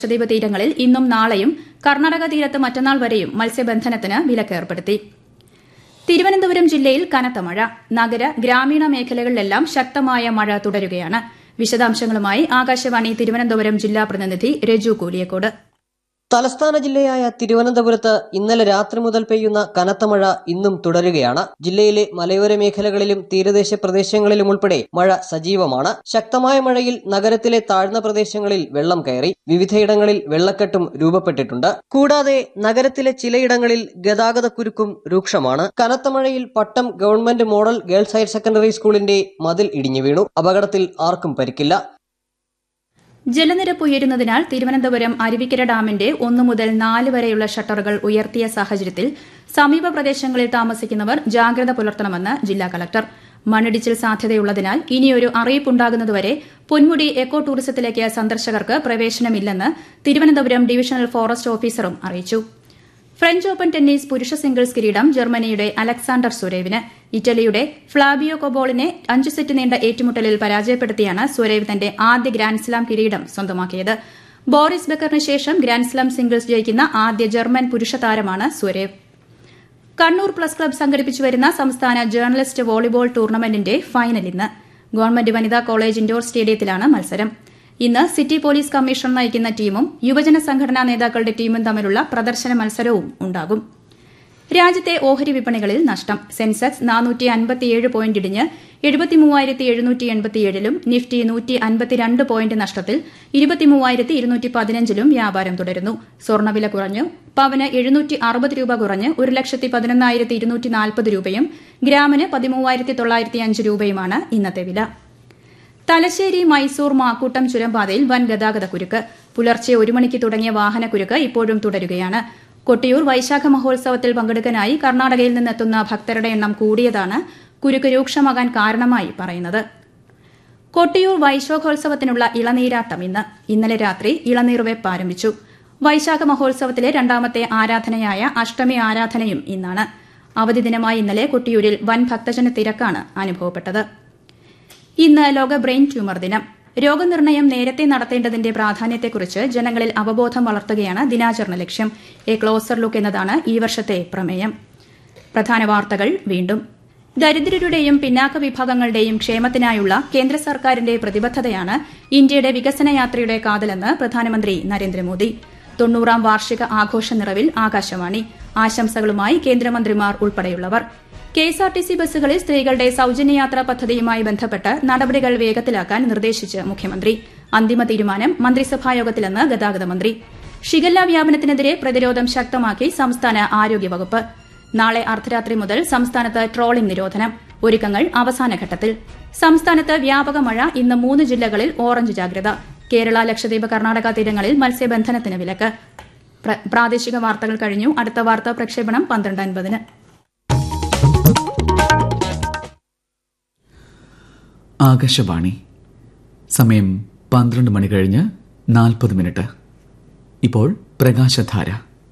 ലക്ഷദ്വീപ് തീരങ്ങളിൽ ഇന്നും നാളെയും കർണാടക തീരത്ത് മറ്റന്നാൾ വരെയും മത്സ്യബന്ധനത്തിന് വിലക്കേർപ്പെടുത്തി തിരുവനന്തപുരം ജില്ലയിൽ കനത്ത മഴ നഗര ഗ്രാമീണ മേഖലകളിലെല്ലാം ശക്തമായ മഴ തുടരുകയാണ് വിശദാംശങ്ങളുമായി ആകാശവാണി തിരുവനന്തപുരം ജില്ലാ പ്രതിനിധി രജു കൂലിയക്കോട് തലസ്ഥാന ജില്ലയായ തിരുവനന്തപുരത്ത് ഇന്നലെ രാത്രി മുതൽ പെയ്യുന്ന കനത്ത മഴ ഇന്നും തുടരുകയാണ് ജില്ലയിലെ മലയോര മേഖലകളിലും തീരദേശ പ്രദേശങ്ങളിലും ഉൾപ്പെടെ മഴ സജീവമാണ് ശക്തമായ മഴയിൽ നഗരത്തിലെ താഴ്ന്ന പ്രദേശങ്ങളിൽ വെള്ളം കയറി വിവിധയിടങ്ങളിൽ വെള്ളക്കെട്ടും രൂപപ്പെട്ടിട്ടുണ്ട് കൂടാതെ നഗരത്തിലെ ചിലയിടങ്ങളിൽ ഗതാഗതക്കുരുക്കും രൂക്ഷമാണ് കനത്ത മഴയിൽ Pattom government model girls higher secondary സ്കൂളിന്റെ മതിൽ ഇടിഞ്ഞു വീണു അപകടത്തിൽ ആർക്കും പരിക്കില്ല ജലനിരപ്പ് ഉയരുന്നതിനാൽ തിരുവനന്തപുരം അരുവിക്കര ഡാമിന്റെ ഒന്നു മുതൽ നാല് വരെയുള്ള ഷട്ടറുകൾ ഉയർത്തിയ സാഹചര്യത്തിൽ സമീപ പ്രദേശങ്ങളിൽ താമസിക്കുന്നവർ ജാഗ്രത പുലർത്തണമെന്ന് ജില്ലാ കളക്ടർ മണ്ണിടിച്ചിൽ സാധ്യതയുള്ളതിനാൽ ഇനിയൊരു അറിയിപ്പുണ്ടാകുന്നതുവരെ പൊന്മുടി എക്കോ ടൂറിസത്തിലേക്ക് സന്ദർശകർക്ക് പ്രവേശനമില്ലെന്ന് തിരുവനന്തപുരം ഡിവിഷണൽ ഫോറസ്റ്റ് ഓഫീസറും അറിയിച്ചു ഫ്രഞ്ച് ഓപ്പൺ ടെന്നീസ് പുരുഷ സിംഗിൾസ് കിരീടം ജർമ്മനിയുടെ അലക്സാണ്ടർ സുരേവിന് ഇറ്റലിയുടെ ഫ്ളാബിയോ കൊബോളിനെ അഞ്ച് സെറ്റ് നീണ്ട ഏറ്റുമുട്ടലിൽ പരാജയപ്പെടുത്തിയാണ് സുരേവ് തന്റെ ആദ്യ ഗ്രാൻഡ്സ്ലാം കിരീടം സ്വന്തമാക്കിയത് ബോറിസ് ബെക്കറിന് ശേഷം ഗ്രാൻഡ്സ്ലാം സിംഗിൾസ് ജയിക്കുന്ന ആദ്യ ജർമ്മൻ പുരുഷ താരമാണ് സുരേവ് കണ്ണൂർ പ്ലസ് ക്ലബ്ബ് സംഘടിപ്പിച്ചു വരുന്ന സംസ്ഥാന ജേർണലിസ്റ്റ് വോളിബോൾ ടൂർണമെന്റിന്റെ ഫൈനൽ ഇന്ന് ഗവൺമെന്റ് വനിതാ കോളേജ് ഇൻഡോർ സ്റ്റേഡിയത്തിലാണ് മത്സരം ഇന്ന് സിറ്റി പോലീസ് കമ്മീഷണർ നയിക്കുന്ന ടീമും യുവജന സംഘടനാ നേതാക്കളുടെ ടീമും തമ്മിലുള്ള പ്രദർശന മത്സരവും ഉണ്ടാകും രാജ്യത്തെ ഓഹരി വിപണികളിൽ നഷ്ടം സെൻസെക്സ് നാനൂറ്റി അൻപത്തിയേഴ് പോയിന്റ് ഇടിഞ്ഞ് എഴുപത്തിമൂവായിരത്തി എഴുന്നൂറ്റി എൺപത്തിയേഴിലും നിഫ്റ്റി നൂറ്റി അൻപത്തിരണ്ട് പോയിന്റ് നഷ്ടത്തിൽ ഇരുപത്തിമൂവായിരത്തി ഇരുന്നൂറ്റി പതിനഞ്ചിലും വ്യാപാരം തുടരുന്നു സ്വർണ്ണവില കുറഞ്ഞു പവന് എഴുന്നൂറ്റി അറുപത് രൂപ കുറഞ്ഞ് ഒരു ലക്ഷത്തി പതിനൊന്നായിരത്തി ഇരുന്നൂറ്റി നാൽപ്പത് രൂപയും ഗ്രാമിന് പതിമൂവായിരത്തി തൊള്ളായിരത്തി അഞ്ച് രൂപയുമാണ് ഇന്നത്തെ വില തലശ്ശേരി മൈസൂർ മാക്കൂട്ടം ചുരംപാതയിൽ വൻ ഗതാഗത കുരുക്ക് പുലർച്ചെ ഒരു മണിക്ക് തുടങ്ങിയ വാഹനക്കുരുക്ക് ഇപ്പോഴും തുടരുകയാണ് കൊട്ടിയൂർ വൈശാഖ മഹോത്സവത്തിൽ പങ്കെടുക്കാനായി കർണാടകയിൽ നിന്നെത്തുന്ന ഭക്തരുടെ എണ്ണം കൂടിയതാണ് കുരുക്ക് രൂക്ഷമാകാൻ കാരണമായി പറയുന്നത് കൊട്ടിയൂർ വൈശാഖോത്സവത്തിനുള്ള ഇളനീരാട്ടം ഇന്ന് ഇന്നലെ രാത്രി ഇളനീർവെപ്പ് ആരംഭിച്ചു വൈശാഖ മഹോത്സവത്തിലെ രണ്ടാമത്തെ ആരാധനയായ അഷ്ടമി ആരാധനയും ഇന്നാണ് അവധി ദിനമായി ഇന്നലെ കൊട്ടിയൂരിൽ വൻ ഭക്തജന തിരക്കാണ് അനുഭവപ്പെട്ടത് ഇന്ന് ലോക ബ്രെയിൻ ട്യൂമർ ദിനം രോഗനിർണയം നേരത്തെ നടത്തേണ്ടതിന്റെ പ്രാധാന്യത്തെക്കുറിച്ച് ജനങ്ങളിൽ അവബോധം വളർത്തുകയാണ് ദിനാചരണ ലക്ഷ്യം എ ക്ലോസർ ലുക്ക് എന്നതാണ് ഈ വർഷത്തെ പ്രമേയം പ്രധാന വാർത്തകൾ വീണ്ടും ദരിദ്രരുടെയും പിന്നാക്ക വിഭാഗങ്ങളുടെയും ക്ഷേമത്തിനായുള്ള കേന്ദ്ര സർക്കാരിന്റെ പ്രതിബദ്ധതയാണ് ഇന്ത്യയുടെ വികസന യാത്രയുടെ കാതലെന്ന് പ്രധാനമന്ത്രി നരേന്ദ്രമോദി തൊണ്ണൂറാം വാർഷിക ആഘോഷ നിറവിൽ ആകാശവാണി ആശംസകളുമായി കേന്ദ്രമന്ത്രിമാർ ഉൾപ്പെടെയുള്ളവർ കെഎസ്ആർടിസി ബസ്സുകളിൽ സ്ത്രീകളുടെ സൌജന്യയാത്രാ പദ്ധതിയുമായി ബന്ധപ്പെട്ട് നടപടികൾ വേഗത്തിലാക്കാൻ നിർദ്ദേശിച്ച് മുഖ്യമന്ത്രി അന്തിമ തീരുമാനം മന്ത്രിസഭായോഗത്തിലെന്ന് ഗതാഗത മന്ത്രി ഷിഗല്ല വ്യാപനത്തിനെതിരെ പ്രതിരോധം ശക്തമാക്കി സംസ്ഥാന ആരോഗ്യവകുപ്പ് നാളെ അർദ്ധരാത്രി മുതൽ സംസ്ഥാനത്ത് ട്രോളിംഗ് നിരോധനം ഒരുക്കങ്ങൾ അവസാന ഘട്ടത്തിൽ സംസ്ഥാനത്ത് വ്യാപക മഴ ഇന്ന് മൂന്ന് ജില്ലകളിൽ ഓറഞ്ച് ജാഗ്രത കേരള ലക്ഷദ്വീപ് കർണാടക തീരങ്ങളിൽ മത്സ്യബന്ധനത്തിന് വിലക്ക് പ്രാദേശിക വാർത്തകൾ കഴിഞ്ഞു അടുത്ത വാർത്താ പ്രക്ഷേപണം പന്ത്രണ്ട് അൻപതിന് ആകാശവാണി സമയം പന്ത്രണ്ട് മണി കഴിഞ്ഞ് നാൽപ്പത് മിനിറ്റ് ഇപ്പോൾ പ്രകാശധാര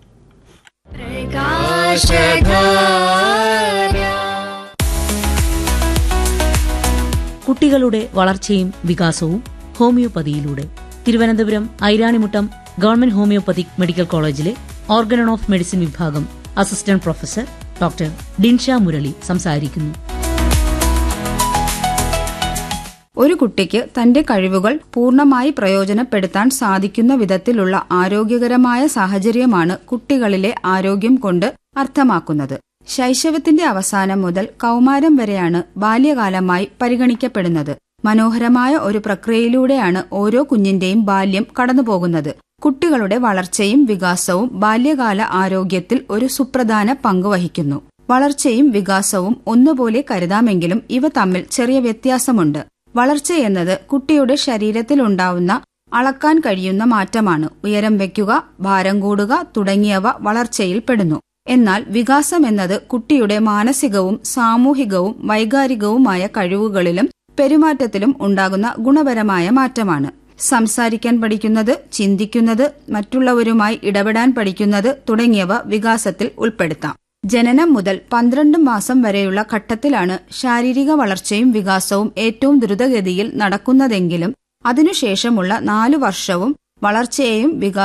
കുട്ടികളുടെ വളർച്ചയും വികാസവും ഹോമിയോപ്പതിയിലൂടെ Thiruvananthapuram Iranimuttam government homoeopathic medical കോളേജിലെ ഓർഗനൺ ഓഫ് മെഡിസിൻ വിഭാഗം assistant professor doctor Dinsha Murali സംസാരിക്കുന്നു ഒരു കുട്ടിക്ക് തന്റെ കഴിവുകൾ പൂർണ്ണമായി പ്രയോജനപ്പെടുത്താൻ സാധിക്കുന്ന വിധത്തിലുള്ള ആരോഗ്യകരമായ സാഹചര്യമാണ് കുട്ടികളിലെ ആരോഗ്യം കൊണ്ട് അർത്ഥമാക്കുന്നത് ശൈശവത്തിന്റെ അവസാനം മുതൽ കൗമാരം വരെയാണ് ബാല്യകാലമായി പരിഗണിക്കപ്പെടുന്നത് മനോഹരമായ ഒരു പ്രക്രിയയിലൂടെയാണ് ഓരോ കുഞ്ഞിന്റെയും ബാല്യം കടന്നുപോകുന്നത് കുട്ടികളുടെ വളർച്ചയും വികാസവും ബാല്യകാല ആരോഗ്യത്തിൽ ഒരു സുപ്രധാന പങ്ക് വഹിക്കുന്നു വളർച്ചയും വികാസവും ഒന്നുപോലെ കരുതാമെങ്കിലും ഇവ തമ്മിൽ ചെറിയ വ്യത്യാസമുണ്ട് വളർച്ചയെന്നത് കുട്ടിയുടെ ശരീരത്തിലുണ്ടാവുന്ന അളക്കാൻ കഴിയുന്ന മാറ്റമാണ് ഉയരം വയ്ക്കുക ഭാരം കൂടുക തുടങ്ങിയവ വളർച്ചയിൽ പെടുന്നു എന്നാൽ വികാസം എന്നത് കുട്ടിയുടെ മാനസികവും സാമൂഹികവും വൈകാരികവുമായ കഴിവുകളിലും പെരുമാറ്റത്തിലും ഉണ്ടാകുന്ന ഗുണപരമായ മാറ്റമാണ് സംസാരിക്കാൻ പഠിക്കുന്നത് ചിന്തിക്കുന്നത് മറ്റുള്ളവരുമായി ഇടപെടാൻ പഠിക്കുന്നത് തുടങ്ങിയവ വികാസത്തിൽ ഉൾപ്പെടുത്താം ജനനം മുതൽ പന്ത്രണ്ട് മാസം വരെയുള്ള ഘട്ടത്തിലാണ് ശാരീരിക വളർച്ചയും വികാസവും ഏറ്റവും ദ്രുതഗതിയിൽ നടക്കുന്നതെങ്കിലും അതിനുശേഷമുള്ള നാലു വർഷവും വളർച്ചയെയും വികാസ